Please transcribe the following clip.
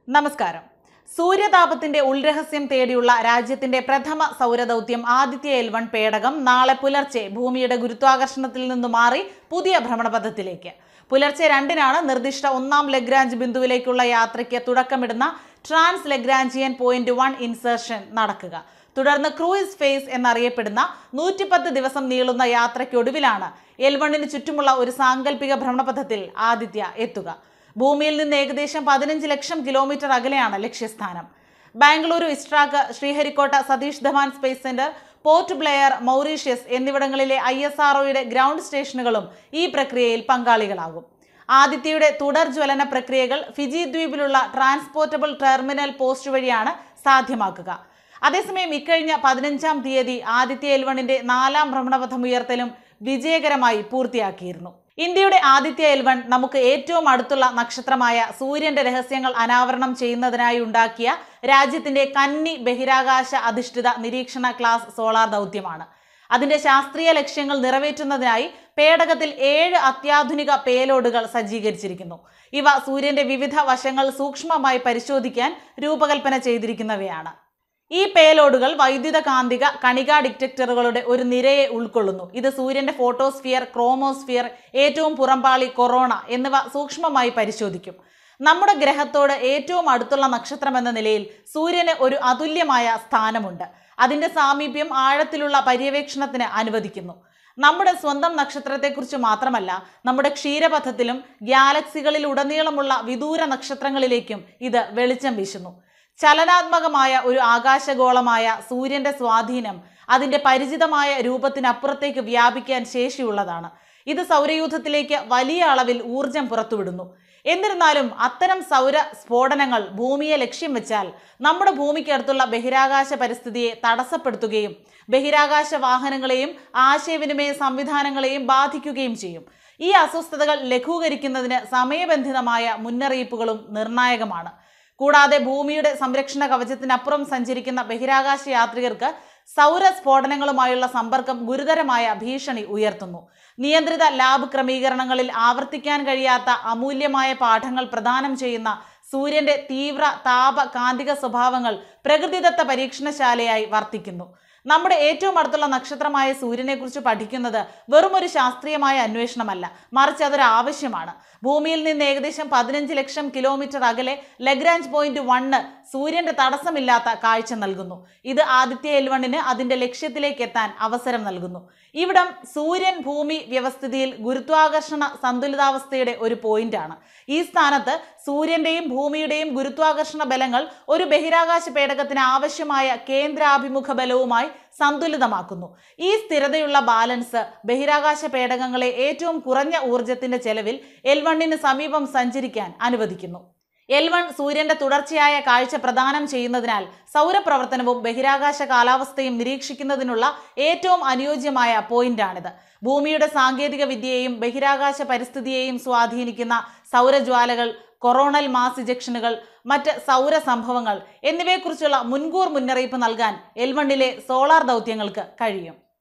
നമസ്കാരം സൂര്യതാപത്തിന്റെ ഉൾരഹസ്യം തേടിയുള്ള രാജ്യത്തിന്റെ പ്രഥമ സൗരദൗത്യം ആദിത്യ എൽ വൺ പേടകം നാളെ പുലർച്ചെ ഭൂമിയുടെ ഗുരുത്വാകർഷണത്തിൽ നിന്ന് മാറി പുതിയ ഭ്രമണപഥത്തിലേക്ക് പുലർച്ചെ രണ്ടിനാണ് നിർദ്ദിഷ്ട ഒന്നാം ലഗ്രാഞ്ച് ബിന്ദുവിലേക്കുള്ള യാത്രയ്ക്ക് തുടക്കമിടുന്ന trans Lagrangian point one insertion നടക്കുക തുടർന്ന് ക്രൂയിസ് ഫേസ് എന്നറിയപ്പെടുന്ന നൂറ്റിപ്പത്ത് ദിവസം നീളുന്ന യാത്രയ്ക്കൊടുവിലാണ് എൽ വണ്ണിന് ചുറ്റുമുള്ള ഒരു സാങ്കല്പിക ഭ്രമണപഥത്തിൽ ആദിത്യ എത്തുക ഭൂമിയിൽ നിന്ന് ഏകദേശം പതിനഞ്ച് ലക്ഷം കിലോമീറ്റർ അകലെയാണ് ലക്ഷ്യസ്ഥാനം Bengaluru ISTRAC Sriharikota Satish Dhawan space centre Port Blair Mauritius എന്നിവിടങ്ങളിലെ ഐ എസ് ആർഒയുടെ ഗ്രൗണ്ട് സ്റ്റേഷനുകളും ഈ പ്രക്രിയയിൽ പങ്കാളികളാകും ആദിത്യയുടെ തുടർ ജ്വലന പ്രക്രിയകൾ ഫിജി ദ്വീപിലുള്ള ട്രാൻസ്പോർട്ടബിൾ ടെർമിനൽ പോസ്റ്റ് വഴിയാണ് സാധ്യമാക്കുക അതേസമയം ഇക്കഴിഞ്ഞ പതിനഞ്ചാം തീയതി ആദിത്യ എൽ വണ്ണിന്റെ നാലാം ഭ്രമണപഥം ഉയർത്തലും വിജയകരമായി പൂർത്തിയാക്കിയിരുന്നു ഇന്ത്യയുടെ ആദിത്യ എൽ വൺ നമുക്ക് ഏറ്റവും അടുത്തുള്ള നക്ഷത്രമായ സൂര്യന്റെ രഹസ്യങ്ങൾ അനാവരണം ചെയ്യുന്നതിനായി ഉണ്ടാക്കിയ രാജ്യത്തിന്റെ കന്നി ബഹിരാകാശ അധിഷ്ഠിത നിരീക്ഷണ ക്ലാസ് സോളാർ ദൗത്യമാണ് അതിന്റെ ശാസ്ത്രീയ ലക്ഷ്യങ്ങൾ നിറവേറ്റുന്നതിനായി പേടകത്തിൽ ഏഴ് അത്യാധുനിക പേലോഡുകൾ സജ്ജീകരിച്ചിരിക്കുന്നു ഇവ സൂര്യന്റെ വിവിധ വശങ്ങൾ സൂക്ഷ്മമായി പരിശോധിക്കാൻ രൂപകൽപ്പന ചെയ്തിരിക്കുന്നവയാണ് ഈ പേലോഡുകൾ വൈദ്യുത കാന്തിക കണിക ഡിറ്റക്ടറുകളുടെ ഒരു നിരയെ ഉൾക്കൊള്ളുന്നു ഇത് സൂര്യന്റെ ഫോട്ടോസ്ഫിയർ ക്രോമോസ്ഫിയർ ഏറ്റവും പുറംപാളി കൊറോണ എന്നിവ സൂക്ഷ്മമായി പരിശോധിക്കും നമ്മുടെ ഗ്രഹത്തോട് ഏറ്റവും അടുത്തുള്ള നക്ഷത്രം എന്ന നിലയിൽ സൂര്യന് ഒരു അതുല്യമായ സ്ഥാനമുണ്ട് അതിന്റെ സാമീപ്യം ആഴത്തിലുള്ള പര്യവേക്ഷണത്തിന് അനുവദിക്കുന്നു നമ്മുടെ സ്വന്തം നക്ഷത്രത്തെക്കുറിച്ച് മാത്രമല്ല നമ്മുടെ ക്ഷീരപഥത്തിലും ഗ്യാലക്സികളിൽ ഉടനീളമുള്ള വിദൂര നക്ഷത്രങ്ങളിലേക്കും ഇത് വെളിച്ചം വീശുന്നു ചലനാത്മകമായ ഒരു ആകാശഗോളമായ സൂര്യന്റെ സ്വാധീനം അതിന്റെ പരിചിതമായ രൂപത്തിനപ്പുറത്തേക്ക് വ്യാപിക്കാൻ ശേഷിയുള്ളതാണ് ഇത് സൗരയൂഥത്തിലേക്ക് വലിയ അളവിൽ ഊർജം പുറത്തുവിടുന്നു എന്നിരുന്നാലും അത്തരം സൗര സ്ഫോടനങ്ങൾ ഭൂമിയെ ലക്ഷ്യം വെച്ചാൽ നമ്മുടെ ഭൂമിക്കടുത്തുള്ള ബഹിരാകാശ പരിസ്ഥിതിയെ തടസ്സപ്പെടുത്തുകയും ബഹിരാകാശ വാഹനങ്ങളെയും ആശയവിനിമയ സംവിധാനങ്ങളെയും ബാധിക്കുകയും ചെയ്യും ഈ അസ്വസ്ഥതകൾ ലഘൂകരിക്കുന്നതിന് സമയബന്ധിതമായ മുന്നറിയിപ്പുകളും നിർണായകമാണ് കൂടാതെ ഭൂമിയുടെ സംരക്ഷണ കവചത്തിനപ്പുറം സഞ്ചരിക്കുന്ന ബഹിരാകാശ യാത്രികർക്ക് സൗര സ്ഫോടനങ്ങളുമായുള്ള സമ്പർക്കം ഗുരുതരമായ ഭീഷണി ഉയർത്തുന്നു നിയന്ത്രിത ലാബ് ക്രമീകരണങ്ങളിൽ ആവർത്തിക്കാൻ കഴിയാത്ത അമൂല്യമായ പാഠങ്ങൾ പ്രദാനം ചെയ്യുന്ന സൂര്യന്റെ തീവ്ര താപ കാന്തിക സ്വഭാവങ്ങൾ പ്രകൃതിദത്ത പരീക്ഷണശാലയായി വർത്തിക്കുന്നു നമ്മുടെ ഏറ്റവും അടുത്തുള്ള നക്ഷത്രമായ സൂര്യനെക്കുറിച്ച് പഠിക്കുന്നത് വെറും ഒരു ശാസ്ത്രീയമായ അന്വേഷണമല്ല മറിച്ച് അതൊരു ആവശ്യമാണ് ഭൂമിയിൽ നിന്ന് ഏകദേശം പതിനഞ്ച് ലക്ഷം കിലോമീറ്റർ അകലെ ലഗ്രാഞ്ച് പോയിന്റ് വണ്ണ് സൂര്യന്റെ തടസ്സമില്ലാത്ത കാഴ്ച നൽകുന്നു ഇത് ആദിത്യ എൽ വണ്ണിന് അതിന്റെ ലക്ഷ്യത്തിലേക്ക് എത്താൻ അവസരം നൽകുന്നു ഇവിടം സൂര്യൻ ഭൂമി വ്യവസ്ഥിതിയിൽ ഗുരുത്വാകർഷണ സന്തുലിതാവസ്ഥയുടെ ഒരു പോയിന്റാണ് ഈ സ്ഥാനത്ത് സൂര്യന്റെയും ഭൂമിയുടെയും ഗുരുത്വാകർഷണ ബലങ്ങൾ ഒരു ബഹിരാകാശ പേടകത്തിന് ആവശ്യമായ കേന്ദ്രാഭിമുഖ ബലവുമായി സന്തുലിതമാക്കുന്നു ഈ സ്ഥിരതയുള്ള ബാലൻസ് ബഹിരാകാശ പേടകങ്ങളെ ഏറ്റവും കുറഞ്ഞ ഊർജത്തിന്റെ ചെലവിൽ എൽ വണ്ണിന് സമീപം സഞ്ചരിക്കാൻ അനുവദിക്കുന്നു എൽ വൺ സൂര്യന്റെ തുടർച്ചയായ കാഴ്ച പ്രദാനം ചെയ്യുന്നതിനാൽ സൗരപ്രവർത്തനവും ബഹിരാകാശ കാലാവസ്ഥയും നിരീക്ഷിക്കുന്നതിനുള്ള ഏറ്റവും അനുയോജ്യമായ പോയിന്റാണിത് ഭൂമിയുടെ സാങ്കേതിക വിദ്യയെയും ബഹിരാകാശ പരിസ്ഥിതിയെയും സ്വാധീനിക്കുന്ന സൗരജ്വാലകൾ കൊറോണൽ മാസ് ഇജക്ഷനുകൾ മറ്റ് സൗര സംഭവങ്ങൾ എന്നിവയെക്കുറിച്ചുള്ള മുൻകൂർ മുന്നറിയിപ്പ് നൽകാൻ എൽ വണ്ണിലെ സോളാർ ദൗത്യങ്ങൾക്ക് കഴിയും